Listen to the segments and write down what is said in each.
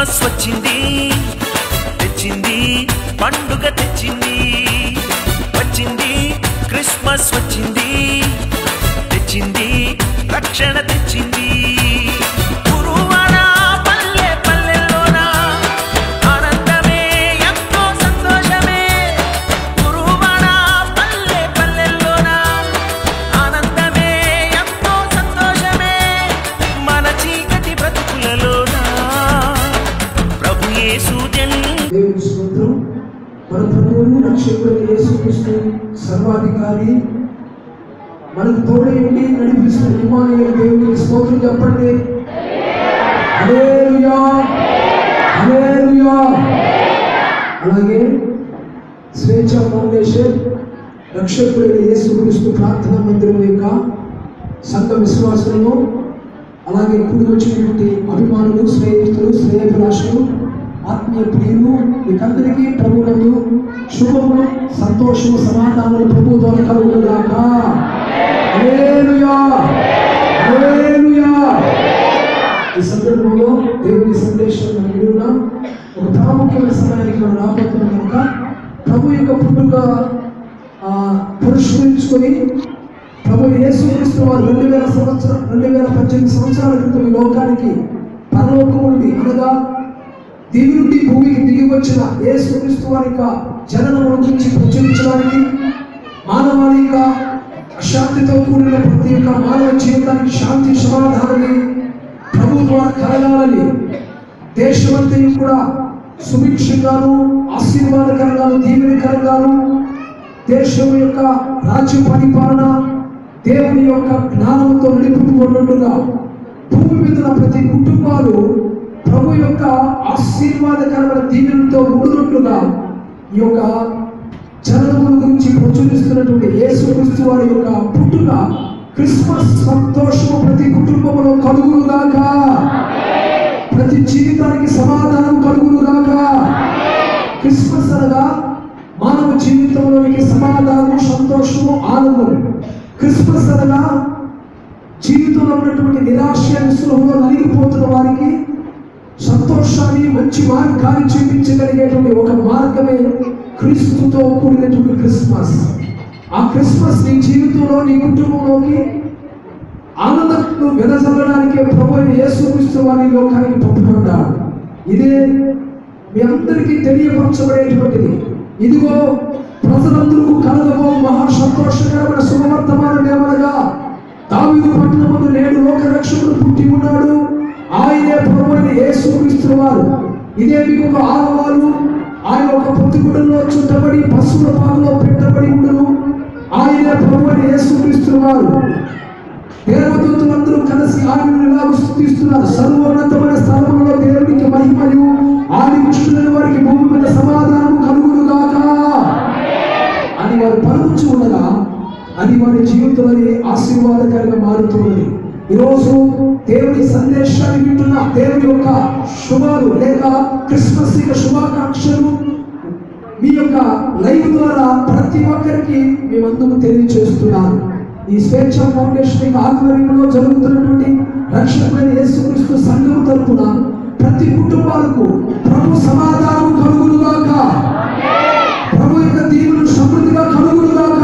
Christmas వచ్చింది తెచ్చింది పండుగ తెచ్చింది వచ్చింది క్రిస్మస్ వచ్చింది తెచ్చింది రక్షణ తెచ్చింది గురువాడ పల్లె పల్లెల్లోన ఆనందమే ఎంతో సంతోషమే గురువాడ పల్లె పల్లెల్లోన ఆనందమే ఎంతో సంతోషమే మన చీకటి బ్రతుకులలోన ప్రభు యేసు జన్మ దేవుని స్తోత్రం మన ప్రభువు రక్షకుడు యేసుక్రీస్తు సర్వాధికారి మనకు తోడేంటి నడిపిస్తున్న ఇమానుయేలు దేవునికి స్తోత్రం చెప్పండి హల్లెలూయా హల్లెలూయా అలాగే స్వేచ్ఛ ఫౌండేషన్ రక్షకుడైన యేసుక్రీస్తు ప్రార్థనా మందిరం యొక్క సంఘ విశ్వాసులను అలాగే కూడి వచ్చినటువంటి అభిమానులు స్నేహితులు శ్రేయభిలాషులు ఆత్మీయ ప్రియులు మీకందరికీ ప్రభువులను శుభము సంతోషము సమాధానములు ప్రభు ద్వారా కలుగుగాక హల్లెలూయా హల్లెలూయా ఈ సందర్భంలో దేవుని సందేశం మనం వినున్నాం ఒక ప్రాముఖ్యమైన సమయానికి మనం రాబోతున్నాం కనుక ప్రభు యొక్క పుట్టుక ఆ, పురస్కరించుకొని ప్రభు యేసుక్రీస్తు వారు రెండు వేల సంవత్సరం రెండు వేల పద్దెనిమిది సంవత్సరాల క్రితం ఈ లోకానికి పరలోకం నుండి అనగా దివి నుండి భూమికి దిగి వచ్చిన యేసుక్రీస్తు వారి యొక్క జననం గురించి ప్రచురించడానికి మానవాళి యొక్క అశాంతితో కూడిన ప్రతి ఒక్క మానవ జీవితానికి శాంతి సమాధానాన్ని ప్రభు ద్వారా కలగాలని దేశమంతయు కూడా సుభిక్షంగాను ఆశీర్వాదకరంగాను దీవెనకరంగాను దేశం యొక్క రాజ్య పరిపాలన దేవుని యొక్క జ్ఞానంతో నిలుపుకున్నట్టుగా భూమి మీద ఉన్న ప్రతి కుటుంబాలు ప్రభు యొక్క ఆశీర్వాదకరమైన దీవెనతో ఉండునట్లుగా ఈ యొక్క జనముల గురించి ప్రచురిస్తున్నటువంటి యేసుక్రీస్తు వారి యొక్క పుట్టుక క్రిస్మస్ సంతోషము ప్రతి కుటుంబంలో కలుగునుగాక ప్రతి జీవితానికి సమాధానం కలుగునుగాక క్రిస్మస్ అనగా మానవ జీవితంలోనికి సమాధానము సంతోషము ఆనందం క్రిస్మస్ అనగా జీవితంలో ఉన్నటువంటి నిరాశ నిస్పృహలో నలిగిపోతున్న వారికి సంతోషాన్ని మంచి మార్గాన్ని చూపించగలిగేటువంటి ఒక మార్గమే క్రీస్తుతో కూడినటువంటి క్రిస్మస్ ఆ క్రిస్మస్ నీ జీవితంలో నీ కుటుంబంలోకి ఆనందం వెదజల్లడానికి ప్రభు అయిన యేసుక్రీస్తు వారి లోకానికి పంపుకున్నాడు ఇదే మీ అందరికీ తెలియపరచబడేటువంటిది ఇదిగో ప్రజలందరూ కలగబో మహా సంతోషకరమైన శుభవర్తమానం ఏమనగా దావీదు పట్టణములు నేడు లోక రక్షకుడు పుట్టి ఉన్నాడు ఆయనే ప్రభు అయిన యేసుక్రీస్తు వారు ఇదే మీకు ఒక ఆలవాలు ఆయన ఒక పొత్తిగుడులో చుట్టబడి పశువుల పాలలో పెట్టబడి ఉండును ఆయనే ప్రభు అయిన యేసుక్రీస్తు వారు దేవదూతులందరూ కలిసి ఆయనను ఇలాగ స్థుతిస్తున్నారు సర్వోన్నతమైన స్థలములో దేవునికి మహిమయు ఆది కృష్ణుని వారికి భూమి మీద సమాధానం కలుగునుగాక అని వారు పలుకుచు ఉండగా అది వారి జీవితంలోని ఆశీర్వాదకరంగా మారుతున్నది ఈరోజు దేవుని సందేశాన్ని వింటున్న దేవుని యొక్క శుభాలు లేక క్రిస్మస్ యొక్క శుభాకాంక్షలు మీ యొక్క లైవ్ ద్వారా ప్రతి ఒక్కరికి మేమందరూ తెలియజేస్తున్నాను ఈ స్వేచ్ఛ ఫౌండేషన్ యొక్క ఆధ్వర్యంలో జరుగుతున్నటువంటి రక్షకుడైన యేసుక్రీస్తు సంఘం తరపున ప్రతి కుటుంబాలకు ప్రభు సమాధానం కలుగునుగాక ప్రభు యొక్క దీవులు సమృద్ధిగా కలుగునుగాక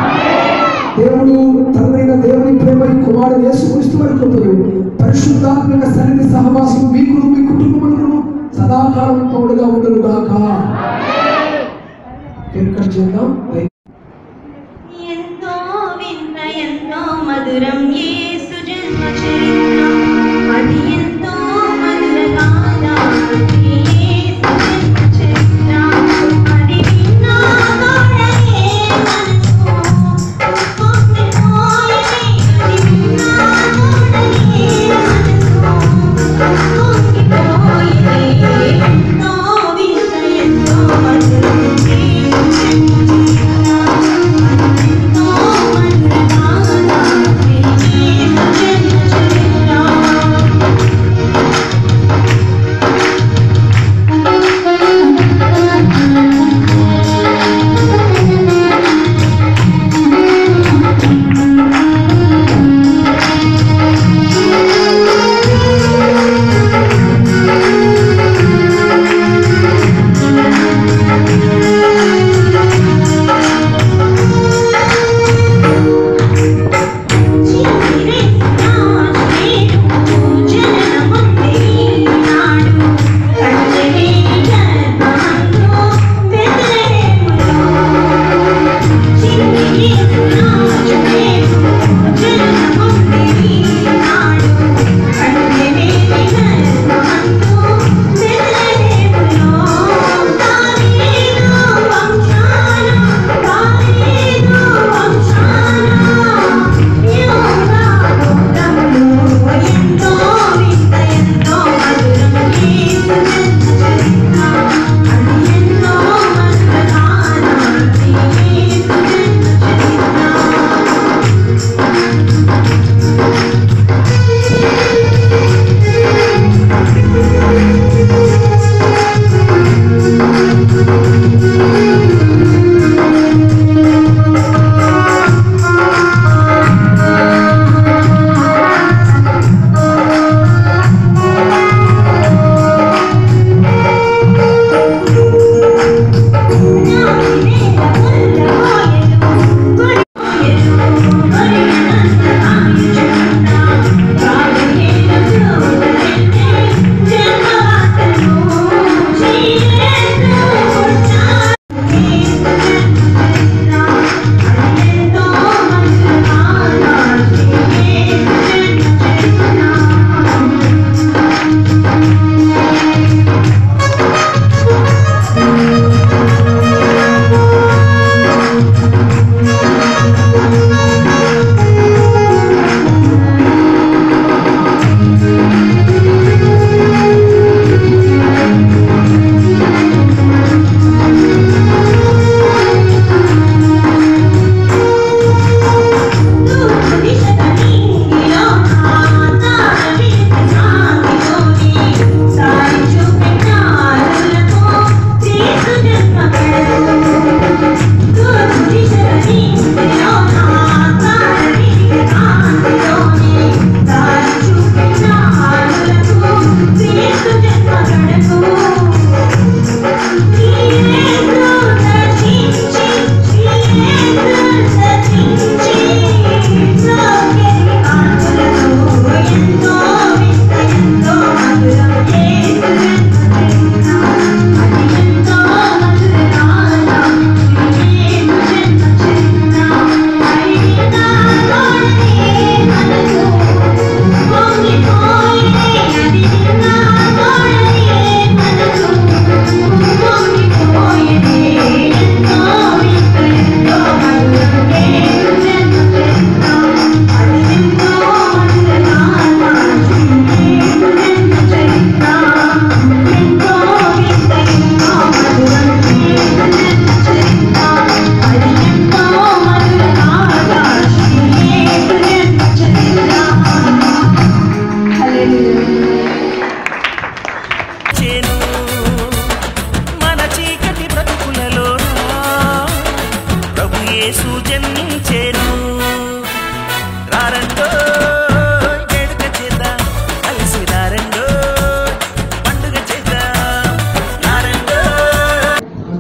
దేవుడు తండ్రైన దేవుని ప్రేమ ఈ కుమారుడు యేసుక్రీస్తు వారి కృపయు పరిశుద్ధాత్మక సన్నిధి సహవాసం మీకు మీ కుటుంబములను సదాకాలం తోడుగా ఉండునుగాక కేక్ చేద్దాం ఎంతో వింత ఎంతో మధురం యేసు జన్మ చరిత్ర అది ఎంతో మధుర గాథ యేసు జన్మ చరిత్ర అది విన్నా తోడయే మనసు పొంగిపోయే అది విన్నా తోడయే మనసు పొంగిపోయే ఎంతో వింత ఎంతో మధురం యేసు జన్మ చరిత్ర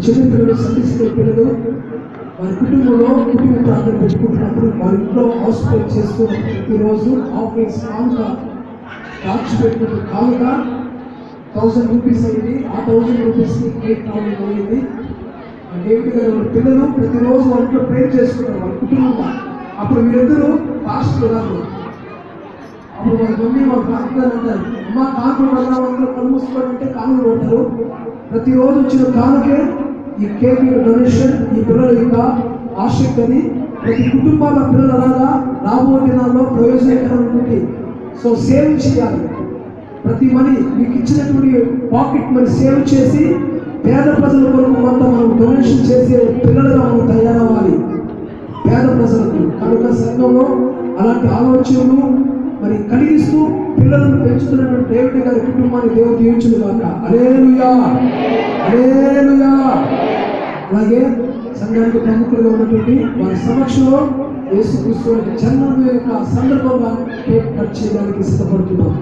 చిన్న పిల్లలు సంధిస్తున్న పిల్లలు వారి కుటుంబంలో కుటుంబ ప్రాంతం పెట్టుకుంటున్నప్పుడు వారి ఇంట్లో హాస్పిటల్ చేస్తూ ప్రతిరోజు ఆఫీస్ కానుక దాచిపెట్టిన కానుక థౌసండ్ రూపీస్ అయింది ఆ థౌసండ్ రూపీస్కి కేక్ కావాలి పోయింది డేవిడ్ గారు వాళ్ళ పిల్లలు ప్రతిరోజు వాళ్ళ ఇంట్లో ప్రేర్ చేసుకుంటారు వాళ్ళ కుటుంబంగా అప్పుడు వీరిద్దరూ పాస్టర్ గారు అప్పుడు వాళ్ళ మమ్మీ వాళ్ళ ప్రాంతాలు అంటారు అమ్మ కాకులు వల్ల అందరూ కళ్ళు మూసుకోవడం అంటే కాకులు కొడతారు ప్రతిరోజు వచ్చిన కానుకే ఈ కేక్ డొనేషన్ ఈ పిల్లల యొక్క ఆసక్తి అని ప్రతి కుటుంబాల పిల్లల అలాగా రాబోయే దినాల్లో ప్రయోజనకరమైనటువంటి సో సేవ్ చేయాలి ప్రతి మనీ మీకు ఇచ్చినటువంటి పాకెట్ మనీ సేవ్ చేసి పేద ప్రజల కొరకు కొంత మనం డొనేషన్ చేసే పిల్లలుగా మనం తయారవ్వాలి పేద ప్రజలకు కనుక సంఘంలో అలాంటి ఆలోచనలు మరి కలిగిస్తూ పిల్లలను పెంచుతున్నటువంటి డేవిడ్ గారి కుటుంబాన్ని దేవుడు దీవించును కాక అలేలుయా అలేలుయా అలాగే సంఘానికి ప్రముఖులుగా ఉన్నటువంటి వారి సమక్షంలో యేసుక్రీస్తు యొక్క జన్మం యొక్క సందర్భంగా కేక్ కట్ చేయడానికి సిద్ధపడుతున్నాం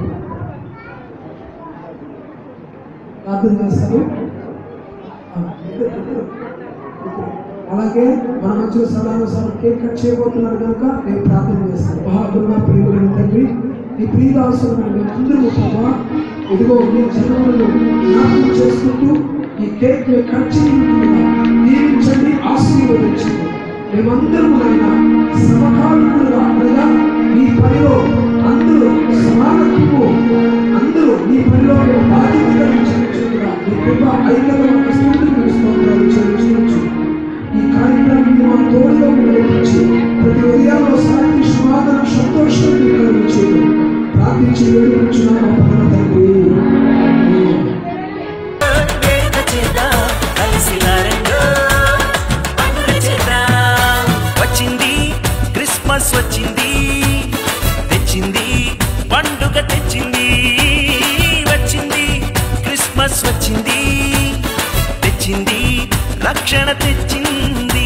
ప్రార్థన చేస్తారు ఆ, ఇద్దరు, ఇద్దరు, ఇద్దరు. అలాగే మన మధ్యలో సదానుసారం కేక్ కట్ చేయబోతున్నారు కనుక నేను ప్రార్థన చేస్తాను మహాగురుగా ప్రియులైన తండ్రి ఈ ప్రియుల అవసరమైన మేము అందరూ ప్రభా ఇదిగో మీ జన్మలను జ్ఞాపకం చేసుకుంటూ ఈ కేక్ మేము కట్ చేయకుండా దీవించండి ఆశీర్వదించండి మేమందరము నాయన సమకాలికులుగా అనగా మీ పనిలో అందరూ సమానత్వము అందరూ మీ పనిలో మేము బాధ్యతగా చెల్లించుకున్నా మీ కృప ఐక్యత స్థితిని స్తోత్రాలు చెల్లించవచ్చు ఈ కార్యక్రమాన్ని మా తోడుగా నడిపించి ప్రతి ఉదయాల్లో శాంతి సమాధాన సంతోషం మీరు కలిగించి ప్రార్థించి వేడుకుంటున్నాం మా పరమ తండ్రి ఆమేన్. వేడుక చేద్దాం, కలిసి రండి. పండుగ చేద్దాం. వచ్చింది క్రిస్మస్ వచ్చింది తెచ్చింది పండుగ తెచ్చింది వచ్చింది క్రిస్మస్ వచ్చింది తెచ్చింది రక్షణ తెచ్చింది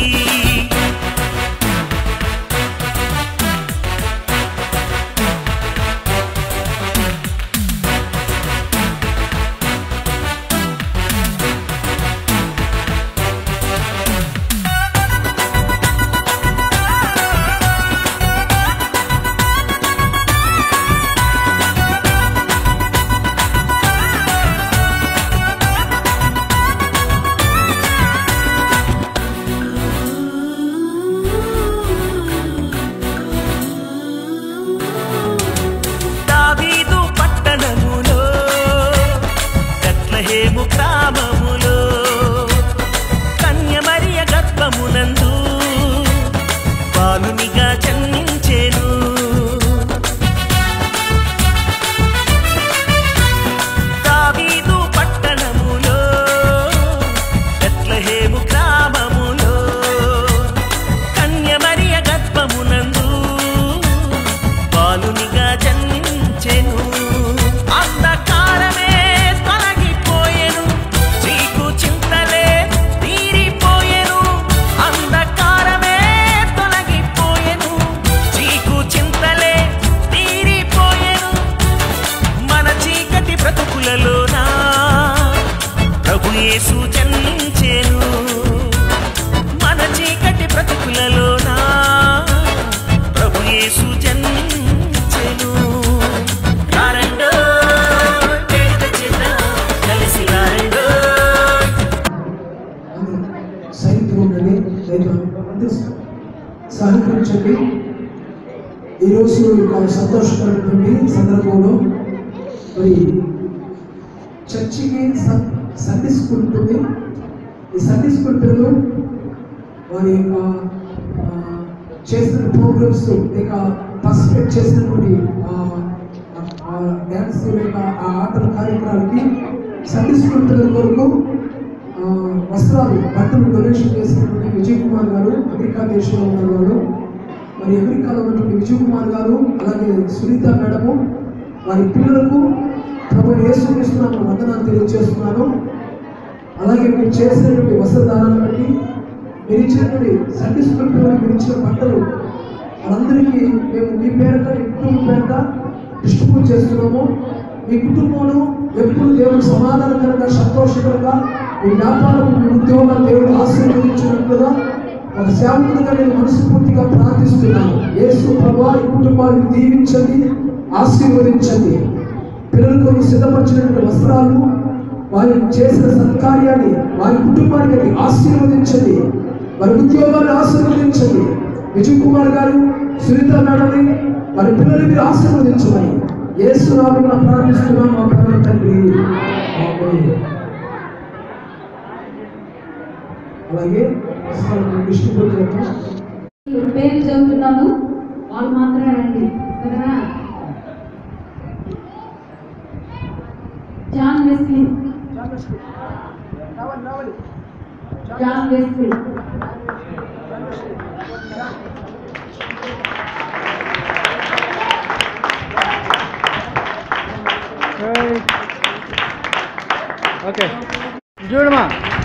దావీదు పట్టణములో బెత్లెహేము గ్రామములో కన్యమరియ గర్భమునందు బాలునిగా జన్మించెను దావీదు పట్టణములో బెత్లెహేము గ్రామములో కన్యమరియ గర్భమునందు బాలునిగా జన్మించెను అంధకారమే తొలగిపోయెను చీకు చింతలే తీరిపోయెను అంధకారమే తొలగిపోయెను చీకు చింతలే తీరిపోయెను మన చీకటి బ్రతుకులలోనా ప్రభు యేసు జన్మించెను మన చీకటి బ్రతుకులలోనా ప్రభు యేసు జన్మించెను రారండో వేడుక చేద్దాం, కలిసి రారండో సైనికులు ఉండండి రైతు అందరూ సహకరించండి ఈరోజు యొక్క సంతోషకరమైనటువంటి సందర్భంలో మరి చర్చికి సన్- సండే స్కూల్ ఉంటుంది ఈ సండే స్కూల్ పిల్లలు వారి యొక్క ఆ, చేస్తున్న ప్రోగ్రామ్స్ లేక పార్టిసిపేట్ చేసినటువంటి డ్యాన్స్ లేక ఆ ఆటల కార్యక్రమాలకి సండే స్కూల్ పిల్లల కొరకు ఆ, వస్త్రాలు బట్టలు డొనేషన్ చేసినటువంటి విజయ్ కుమార్ గారు అమెరికా దేశంలో ఉన్నవారు మరి అమెరికాలో ఉన్నటువంటి విజయ్ కుమార్ గారు అలాగే సునీత మేడము వారి పిల్లలకు ప్రభు యేసుక్రీస్తున్నాను వందనాలు తెలియజేస్తున్నాను అలాగే మీరు చేసినటువంటి వస్త్రదానాన్ని బట్టి మీరు ఇచ్చినటువంటి సండే స్కూల్ పిల్లలకు మీరు ఇచ్చిన బట్టలు వాళ్ళందరికీ మేము మీ పేరట మీ కుటుంబం పేరట డిస్ట్రిబ్యూట్ చేస్తున్నాము మీ కుటుంబంలో ఎప్పుడు దేవుడు సమాధానకరంగా సంతోషకరంగా మీ వ్యాపారం మీ ఉద్యోగాలు దేవుడు ఆశీర్వదించినట్లుగా ఒక సేవకుడిగా నేను మనస్ఫూర్తిగా ప్రార్థిస్తున్నాను యేసు ప్రభా ఈ కుటుంబాన్ని దీవించండి ఆశీర్వదించండి పిల్లలకు సిద్ధపరిచినటువంటి వస్త్రాలు వారు చేసిన సత్కార్యాన్ని వారి కుటుంబానికి ఆశీర్వదించండి వారి ఉద్యోగాన్ని ఆశీర్వదించండి విజయ్ కుమార్ గారు సునీత మేడని వారి పిల్లల్ని మీరు ఆశీర్వదించమని యేసు నామమున ప్రార్థిస్తున్నాం మా పరమ తండ్రి ఆమేన్. అలాగే విష్ణుపూర్తి యొక్క పేరు చదువుతున్నాను వాళ్ళు మాత్రమే రండి సరేనా John Wesley John Wesley okay చూడమా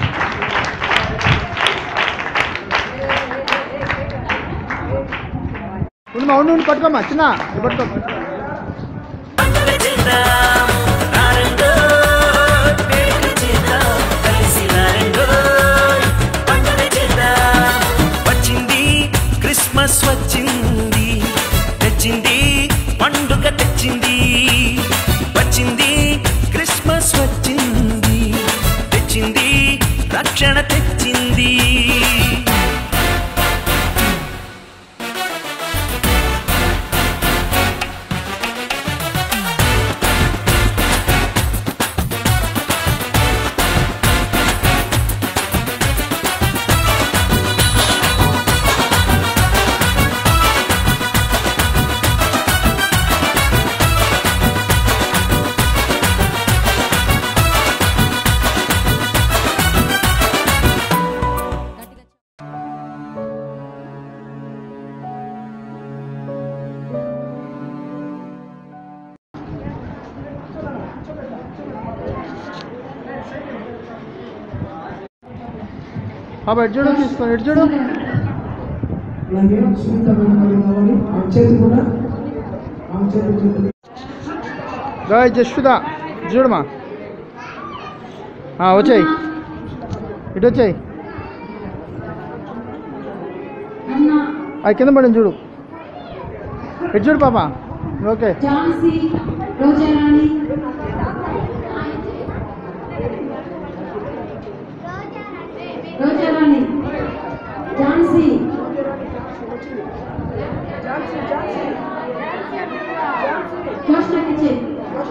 ఉండమా ఉండు ఉండు పట్టుకోమ్మా చిన్న ఇది పట్టుకో పండుగ చేద్దాం రారండో వేడుక చేద్దాం కలిసి రారండో పండుగ చేద్దాం వచ్చింది క్రిస్మస్ వచ్చింది తెచ్చింది పండుగ తెచ్చింది వచ్చింది క్రిస్మస్ వచ్చింది తెచ్చింది రక్షణ తెచ్చింది బాబా ఇటు చూడు తీసుకొని ఇటు చూడు అలాగే సునీత మేడం గారు కావాలి ఆమె చేతి కూడా ఆమె చేతి చేతులు గాయ జస్విత చూడమా వచ్చాయి ఇటు వచ్చాయి అన్న అది కింద పడింది చూడు ఇటు చూడు పాప ఓకే ఝాన్సీ రోజారాణి రోజారాణి ఝాన్సీ జోష్నకి ఇచ్చే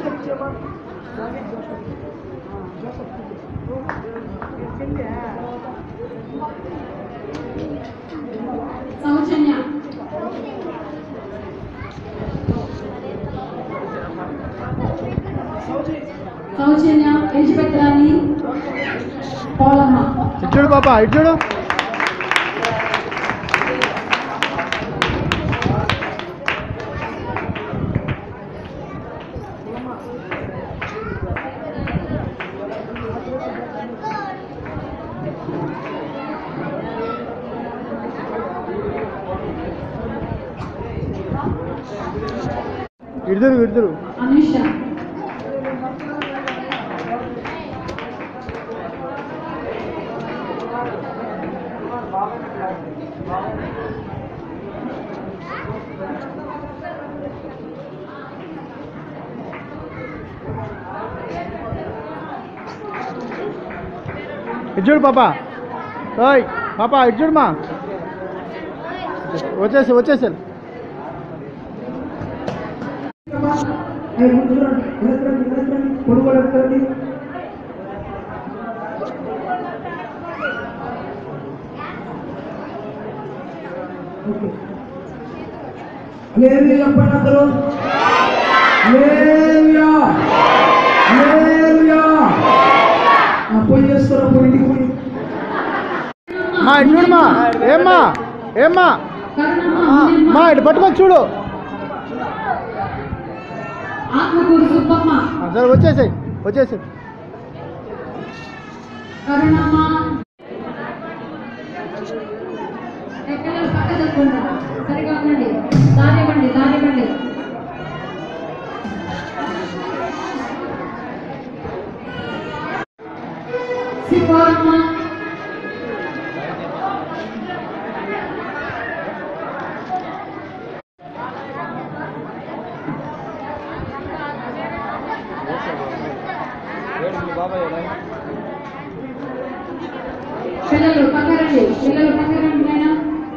సౌజన్య సౌజన్య ఎలిజబెత్ రాణి పోలమ్మ ఇటు చూడు పాప ఇటు చూడు ఇడుదురు ఇడుదురు అన్విష ఇటు చూడు పాప ఓయ్ పాప ఇటు చూడమా వచ్చేసి వచ్చేసారు కొనుగోలు లేదు చెప్పండి అందరూ హల్లెలూయా. హల్లెలూయా. ఆ, పోయి చేస్తారా పోయి ఇంటికి పోయి మా ఇటు చూడమా ఏమ్మా ఏమ్మా కరుణమ్మ మా ఇటు పట్టుకొని చూడు ఆత్మకూరు సుబ్బమ్మ ఆ, సరే వచ్చేసాయి వచ్చేసాయి కరుణమ్మ ఎక్కడ పక్క తప్పకుండా సరిగా ఉండండి దారివ్వండి దారివ్వండి సిపోరమ్మ పిల్లలు పక్కరండి పిల్లలు పక్కరండి నాయనా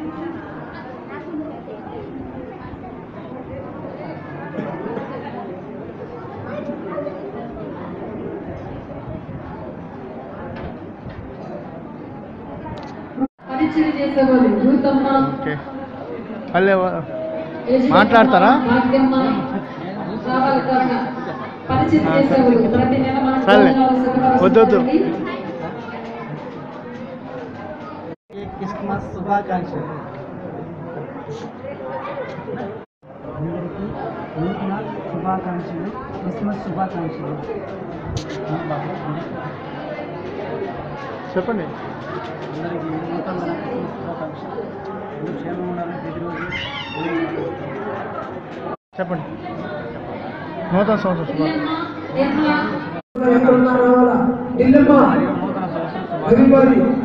పరిచయం చేసేవాళ్ళు భూతమ్మ ఓకే మళ్ళీ యజమానమ్మ, మాట్లాడతారా? భాగ్యమ్మ రావాలి కాక పరిచయం చేసేవాళ్ళు ప్రతి నెల మన సర్లే. భోజనాలు వద్దు, వద్దు. సిద్ధపరుస్తారండి. క్రిస్మస్ శుభాకాంక్షలు అందరికీ నూతన శుభాకాంక్షలు క్రిస్మస్ శుభాకాంక్షలు చెప్పండి అందరికీ నూతన క్రిస్మస్ శుభాకాంక్షలు అందరూ క్షేమంగా ఉండాలని ప్రతిరోజు చెప్పండి నూతన సంవత్సరం శుభాకాంక్షలు పిల్లమ్మ, నిర్మల ఎక్కడున్నా రావాలా ఇల్లమ్మా నూతన సంవత్సరం రవివారి